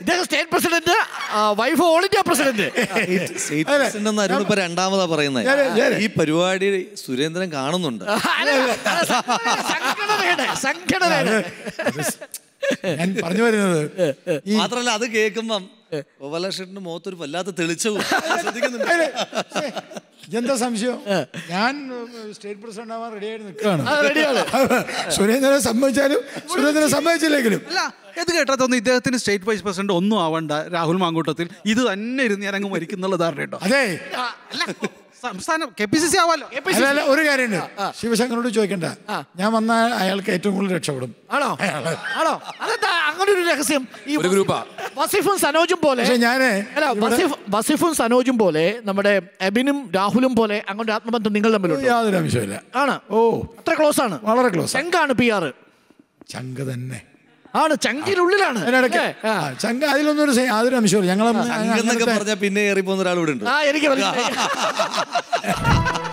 ഇദ്ദേഹം state president wife all India president state president എന്ന് അരുൺ ഇപ്പൊ രണ്ടാമതാ പറയുന്നത് ഞാന് ഞാന് ഈ പരിപാടി സുരേന്ദ്രൻ കാണുന്നുണ്ട് സംഘടനയുടെ സംഘടനയുടെ ഞാൻ പറഞ്ഞു വരുന്നത് ഈ മാത്രല്ല അത് കേൾക്കുമ്പം ഗോപാലകൃഷ്ണന്റെ മുഖത്തൊരു വല്ലാത്ത തെളിച്ചവും ശ്രദ്ധിക്കുന്നുണ്ട് അല്ലേ? ഛേ, എന്താ സംശയം ഞാൻ സ്റ്റേറ്റ് പ്രസിഡന്റ് ആവാൻ റെഡി ആയിട്ട് നിൽക്കുകയാണ് റെഡിയാണ് സുരേന്ദ്രനെ സമ്മതിച്ചാലും സുരേന്ദ്രനെ സമ്മതിച്ചില്ലെങ്കിലും അല്ല ഇത് കേട്ടാ തോന്നുന്നു ഇദ്ദേഹത്തിന് സ്റ്റേറ്റ് വൈസ് പ്രസിഡന്റ് ഒന്നും ആവണ്ട രാഹുൽ മാങ്കൂട്ടത്തിൽ ഇത് തന്നെ ഇരുന്ന് ഞാൻ അങ്ങ് മരിക്കുന്നുള്ള ധാരണയുണ്ടോ അതെ അല്ല സംസ്ഥാനം കെ പി സി സി ആവാലോ അല്ല അല്ല ഒരു കാര്യമുണ്ട് ശിവശങ്കരോട് ചോദിക്കണ്ട ഞാൻ വന്ന അയാൾക്ക് ഏറ്റവും കൂടുതൽ രക്ഷപ്പെടും ആണോ ആണോ അതെന്താ അങ്ങനെ ഒരു രഹസ്യം ഈ ഒരു ഗ്രൂപ്പാ. വസിഫും സനോജും പോലെ പക്ഷെ ഞാന് അല്ല വസിഫ് വസിഫും സനോജും പോലെ നമ്മുടെ എബിനും രാഹുലും പോലെ അങ്ങനെ ഒരു ആത്മബന്ധം നിങ്ങൾ തമ്മിലുണ്ട് യാതൊരു അംശമില്ല ആണ് ഓ അത്ര ക്ലോസ് ആണ് വളരെ ക്ലോസ് ചങ്കാണ് പി ആറ് ചങ്ക തന്നെ ആണ് ചങ്കിനുള്ളിലാണ് അതിനിടയ്ക്ക് ഏ, ആ. ആ, ചങ്ക അതിലൊന്നും ഒരു സെ- യാതൊരു അംശമില്ല ഞങ്ങൾ എന്നൊക്കെ പറഞ്ഞാൽ പിന്നെ ഏറി പോകുന്ന ഒരാൾ ഇവിടെ ഉണ്ട് ആ എനിക്ക് മനസ്സിലായി